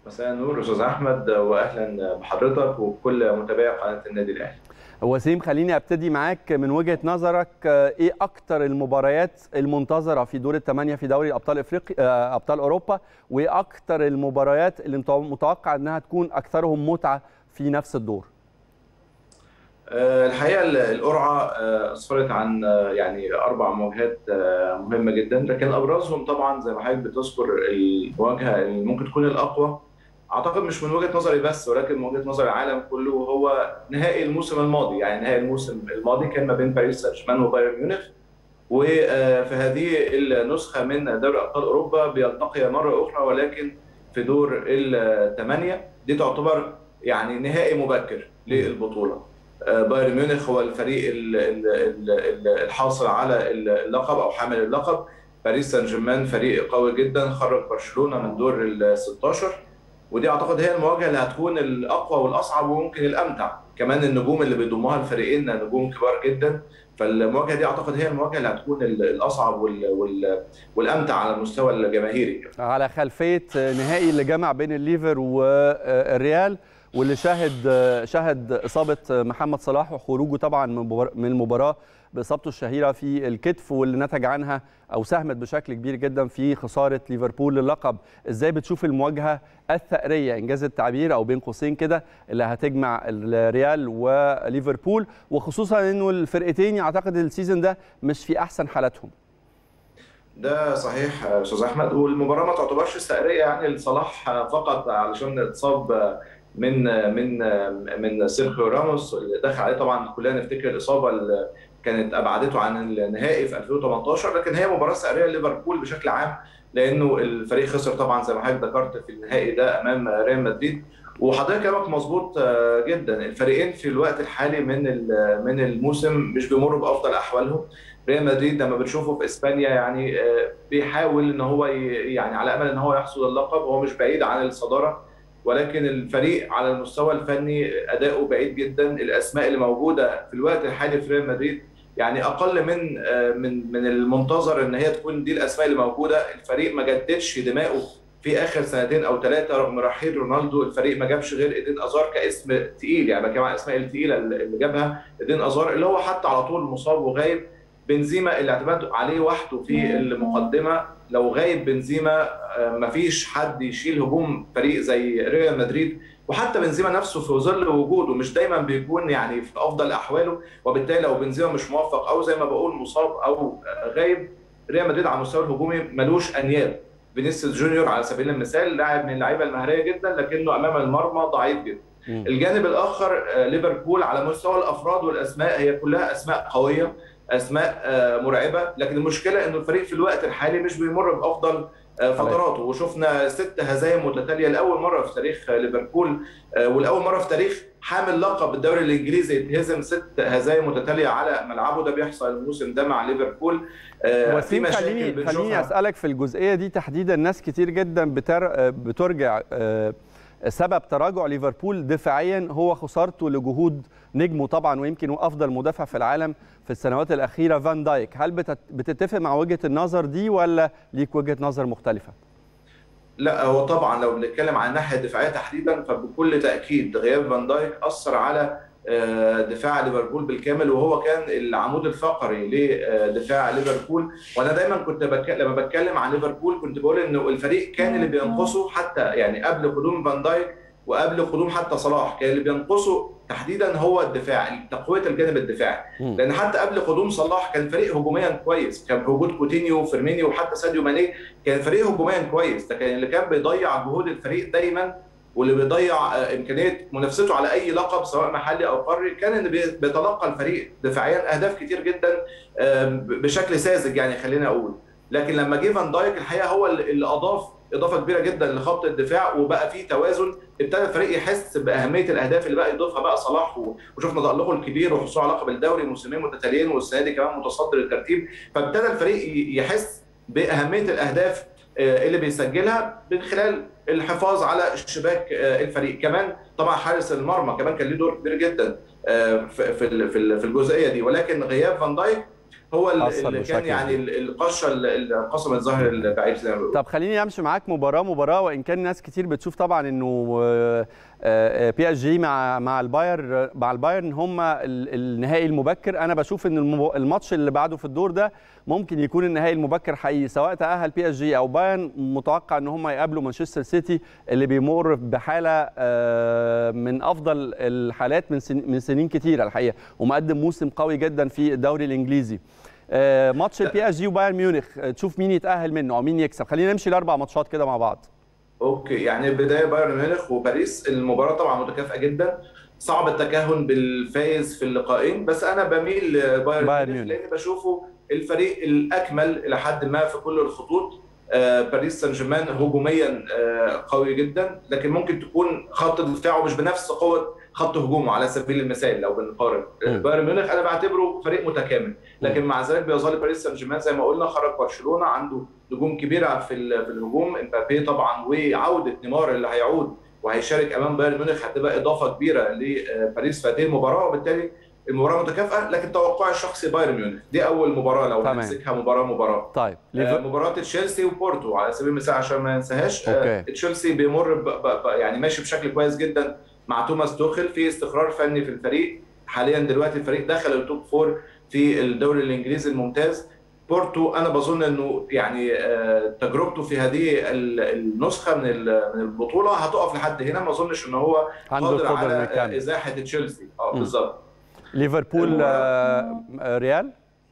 مساء النور استاذ احمد واهلا بحضرتك وبكل متابعي قناه النادي الاهلي وسيم خليني ابتدي معاك من وجهه نظرك ايه اكتر المباريات المنتظره في دور الثمانيه في دوري ابطال افريقيا ابطال اوروبا وايه اكتر المباريات اللي انت متوقع انها تكون اكثرهم متعه في نفس الدور الحقيقه القرعه اسفرت عن يعني اربع مواجهات مهمه جدا لكن ابرزهم طبعا زي ما حضرتك بتذكر المواجهه اللي ممكن تكون الاقوى اعتقد مش من وجهه نظري بس ولكن من وجهه نظر العالم كله هو نهائي الموسم الماضي يعني نهائي الموسم الماضي كان ما بين باريس سان جيرمان وبايرن ميونخ وفي هذه النسخه من دوري ابطال اوروبا بيلتقي مره اخرى ولكن في دور الثمانيه دي تعتبر يعني نهائي مبكر للبطوله بايرن ميونخ هو الفريق الحاصل على اللقب او حامل اللقب باريس سان جيرمان فريق قوي جدا خرج برشلونه من دور ال 16 ودي اعتقد هي المواجهه اللي هتكون الاقوى والاصعب وممكن الامتع كمان النجوم اللي بيضمها الفريقين نجوم كبار جدا فالمواجهه دي اعتقد هي المواجهه اللي هتكون الاصعب وال وال والامتع على المستوى الجماهيري على خلفيه نهائي اللي جمع بين الليفر والريال واللي شهد شهد اصابه محمد صلاح وخروجه طبعا من المباراه باصابته الشهيره في الكتف واللي نتج عنها او ساهمت بشكل كبير جدا في خساره ليفربول للقب ازاي بتشوف المواجهه الثأريه انجاز التعبير او بين قوسين كده اللي هتجمع الريال وليفربول وخصوصا انه الفرقتين اعتقد السيزون ده مش في احسن حالاتهم ده صحيح استاذ احمد والمباراه ما تعتبرش استئريه يعني لصلاح فقط علشان اتصاب من من من سيرخيو راموس اللي دخل عليه طبعا كلنا نفتكر الاصابه اللي كانت ابعدته عن النهائي في 2018 لكن هي مباراه سعريه ليفربول بشكل عام لانه الفريق خسر طبعا زي ما حضرتك ذكرت في النهائي ده امام ريال مدريد وحضرتك كلامك مظبوط جدا الفريقين في الوقت الحالي من من الموسم مش بيمروا بافضل احوالهم ريال مدريد لما بنشوفه في اسبانيا يعني بيحاول ان هو يعني على امل ان هو يحصد اللقب هو مش بعيد عن الصداره ولكن الفريق على المستوى الفني اداؤه بعيد جدا الاسماء اللي موجوده في الوقت الحالي في ريال مدريد يعني اقل من من من المنتظر ان هي تكون دي الاسماء اللي موجوده الفريق ما جددش دماؤه في اخر سنتين او ثلاثه رغم رحيل رونالدو الفريق ما جابش غير ايدين ازار كاسم تقيل يعني بتكلم عن الاسماء الثقيله اللي جابها ايدين ازار اللي هو حتى على طول مصاب وغايب بنزيما اللي اعتمد عليه وحده في المقدمه لو غايب بنزيما مفيش حد يشيل هجوم فريق زي ريال مدريد وحتى بنزيما نفسه في ظل وجوده مش دايما بيكون يعني في افضل احواله وبالتالي لو بنزيما مش موفق او زي ما بقول مصاب او غايب ريال مدريد على المستوى الهجومي ملوش انياب فينيسيوس جونيور على سبيل المثال لاعب من اللعيبه المهريه جدا لكنه امام المرمى ضعيف جدا م. الجانب الاخر ليفربول على مستوى الافراد والاسماء هي كلها اسماء قويه اسماء مرعبه لكن المشكله انه الفريق في الوقت الحالي مش بيمر بافضل فتراته وشفنا ست هزايم متتاليه لاول مره في تاريخ ليفربول ولاول مره في تاريخ حامل لقب الدوري الانجليزي يتهزم ست هزايم متتاليه على ملعبه ده بيحصل الموسم ده مع ليفربول وسيم خليني خليني اسالك في الجزئيه دي تحديدا ناس كتير جدا بتر بترجع سبب تراجع ليفربول دفاعيا هو خسارته لجهود نجمه طبعا ويمكن افضل مدافع في العالم في السنوات الاخيره فان دايك هل بتتفق مع وجهه النظر دي ولا ليك وجهه نظر مختلفه لا هو طبعا لو بنتكلم عن الناحيه الدفاعيه تحديدا فبكل تاكيد غياب فان دايك اثر على دفاع ليفربول بالكامل وهو كان العمود الفقري لدفاع ليفربول وانا دايما كنت بتكلم لما بتكلم عن ليفربول كنت بقول انه الفريق كان اللي بينقصه حتى يعني قبل قدوم فان دايك وقبل قدوم حتى صلاح كان اللي بينقصه تحديدا هو الدفاع تقويه الجانب الدفاعي لان حتى قبل قدوم صلاح كان فريق هجوميا كويس كان بوجود كوتينيو وفيرمينيو وحتى ساديو ماني كان فريق هجوميا كويس ده كان اللي كان بيضيع جهود الفريق دايما واللي بيضيع امكانيه منافسته على اي لقب سواء محلي او قاري كان اللي بيتلقى الفريق دفاعيا اهداف كتير جدا بشكل ساذج يعني خلينا اقول لكن لما جه فان دايك الحقيقه هو اللي اضاف اضافه كبيره جدا لخط الدفاع وبقى في توازن ابتدى الفريق يحس باهميه الاهداف اللي بقى يضيفها بقى صلاح وشفنا تالقه الكبير وحصوله على لقب الدوري موسمين متتاليين والسنه دي كمان متصدر الترتيب فابتدى الفريق يحس باهميه الاهداف اللي بيسجلها من خلال الحفاظ على شباك الفريق كمان طبعا حارس المرمى كمان كان له دور كبير جدا في في الجزئيه دي ولكن غياب فان دايك هو ال- أثر اللي كان بشكل يعني كبير. ال- القشه اللي قسمت ظهر البعير زي ما بيقولوا طب خليني امشي معاك مباراه مباراه وان كان ناس كتير بتشوف طبعا انه آه، آه، بي اس جي مع مع الباير مع البايرن هم ال- النهائي المبكر انا بشوف ان المو- الماتش اللي بعده في الدور ده ممكن يكون النهائي المبكر حقيقي سواء تاهل بي اس جي او بايرن متوقع ان هم يقابلوا مانشستر سيتي اللي بيمر بحاله آه، من افضل الحالات من سن- من سنين كتيره الحقيقه ومقدم موسم قوي جدا في الدوري الانجليزي آه، ماتش البي اس جي وبايرن ميونخ آه، تشوف مين يتاهل منه او مين يكسب خلينا نمشي الاربع ماتشات كده مع بعض اوكي يعني بدايه بايرن ميونخ وباريس المباراه طبعا متكافئه جدا صعب التكهن بالفائز في اللقاءين بس انا بميل لبايرن بايرن ميونخ ميونخ. لان بشوفه الفريق الاكمل الى حد ما في كل الخطوط آه، باريس سان جيرمان هجوميا آه، قوي جدا لكن ممكن تكون خط دفاعه مش بنفس قوه خط هجومه على سبيل المثال لو بنقارن مم. بايرن ميونخ انا بعتبره فريق متكامل لكن مع ذلك بيظل باريس سان جيرمان زي ما قلنا خرج برشلونه عنده نجوم كبيره في ال- في الهجوم امبابي طبعا وعوده نيمار اللي هيعود وهيشارك امام بايرن ميونخ هتبقى اضافه كبيره لباريس في هذه المباراه وبالتالي المباراه متكافئه لكن توقعي الشخصي بايرن ميونخ دي اول مباراه لو تمام. هنمسكها مباراه مباراه طيب آه، ليفر... مباراه تشيلسي وبورتو على سبيل المثال عشان ما ننساهاش آه، أوكي. تشيلسي بيمر ب... ب... ب... يعني ماشي بشكل كويس جدا مع توماس توخل في استقرار فني في الفريق حاليا دلوقتي الفريق دخل التوب فور في الدوري الانجليزي الممتاز بورتو انا بظن انه يعني آه، تجربته في هذه ال- النسخه من ال- من البطوله هتقف لحد هنا ما اظنش ان هو عنده قادر القدره انه على يكمل ازاحه تشيلسي اه مم. بالظبط ليفربول المباراة- آه، آه، ريال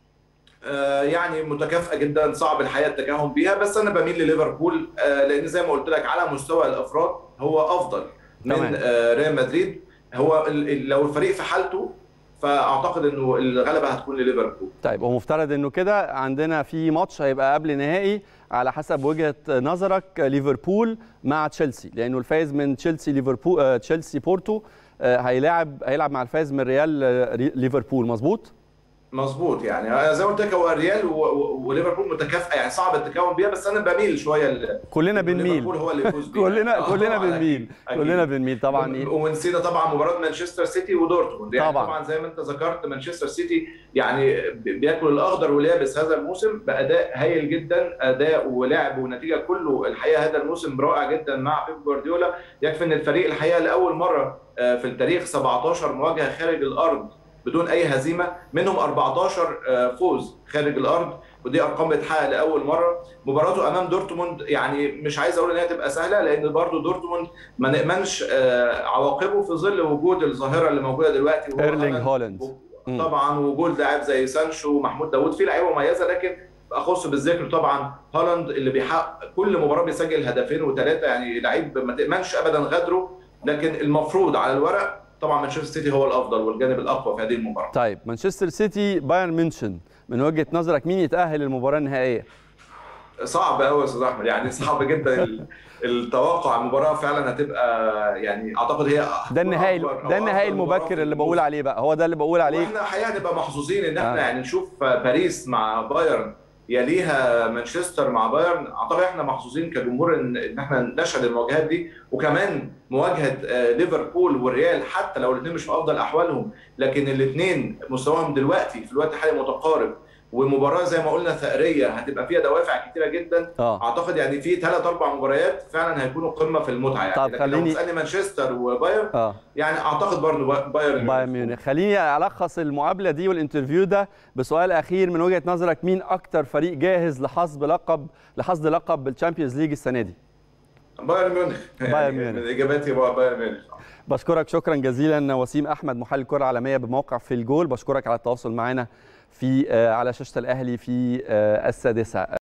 آه، يعني متكافئه جدا صعب الحقيقه التكهن بيها بس انا بميل لليفربول آه، لان زي ما قلت لك على مستوى الافراد هو افضل تمام. من آه، ريال مدريد هو ال- ال- لو الفريق في حالته فاعتقد انه الغلبه هتكون لليفربول طيب ومفترض انه كده عندنا في ماتش هيبقى قبل نهائي على حسب وجهه نظرك ليفربول مع تشيلسي لانه الفايز من تشيلسي ليفربول آه، تشيلسي بورتو آه، هيلاعب هيلعب مع الفايز من ريال آه، ري- ليفربول مظبوط مظبوط يعني أنا زي ما قلت لك هو الريال و- و- وليفربول متكافئه يعني صعب التكهن بيها بس انا بميل شويه ل- كلنا إنه بنميل ليفربول هو اللي يفوز بيها كلنا آه، كلنا طبعاً، بنميل أكيد. كلنا بنميل طبعا ونسينا طبعا مباراه مانشستر سيتي ودورتموند يعني طبعاً. طبعا, طبعا زي ما انت ذكرت مانشستر سيتي يعني بياكل الاخضر واليابس هذا الموسم باداء هايل جدا اداء ولعب ونتيجه كله الحقيقه هذا الموسم رائع جدا مع بيب جوارديولا يكفي ان الفريق الحقيقه لاول مره آه، في التاريخ 17 مواجهه خارج الارض بدون اي هزيمه منهم 14 آه، فوز خارج الارض ودي ارقام بتتحقق لاول مره مباراته امام دورتموند يعني مش عايز اقول ان هي تبقى سهله لان برضو دورتموند ما نامنش آه، عواقبه في ظل وجود الظاهره اللي موجوده دلوقتي وهو ايرلينج هالاند. هولاند مم. طبعا وجود لاعب زي سانشو ومحمود داوود في لعيبه مميزه لكن اخص بالذكر طبعا هالاند اللي بيحقق كل مباراه بيسجل هدفين وثلاثه يعني لعيب ما تامنش ابدا غدره لكن المفروض على الورق طبعا مانشستر سيتي هو الافضل والجانب الاقوى في هذه المباراه طيب مانشستر سيتي بايرن ميونشن من وجهه نظرك مين يتاهل للمباراه النهائيه صعب قوي يا استاذ احمد يعني صعب جدا ال- التوقع المباراه فعلا هتبقى يعني اعتقد هي ده النهائي أكبر أو ده النهائي أفضل مباراة في المبكر اللي بقول الموسم. عليه بقى هو ده اللي بقول عليه واحنا الحقيقه هنبقى محظوظين ان احنا آه. آه. يعني نشوف باريس مع بايرن يليها مانشستر مع بايرن اعتقد احنا محظوظين كجمهور ان ان احنا نشهد المواجهات دي وكمان مواجهه آه، ليفربول والريال حتى لو الاثنين مش في افضل احوالهم لكن الاثنين مستواهم دلوقتي في الوقت الحالي متقارب ومباراه زي ما قلنا ثأريه هتبقى فيها دوافع كتيره جدا اه اعتقد يعني في ثلاث اربع مباريات فعلا هيكونوا قمه في المتعه يعني طب لكن خليني- لو تسالني مانشستر وبايرن اه يعني اعتقد برضه با- بايرن بايرن ميونخ خليني الخص المقابله دي والانترفيو ده بسؤال اخير من وجهه نظرك مين اكتر فريق جاهز لحصد لقب لحصد لقب بالتشامبيونز ليج السنه دي بايرن ميونخ بايرن يعني ميونخ. من اجاباتي هو بايرن ميونخ بشكرك شكرا جزيلا وسيم احمد محلل كره عالميه بموقع في الجول بشكرك على التواصل معنا في آه، على شاشه الاهلي في آه، السادسه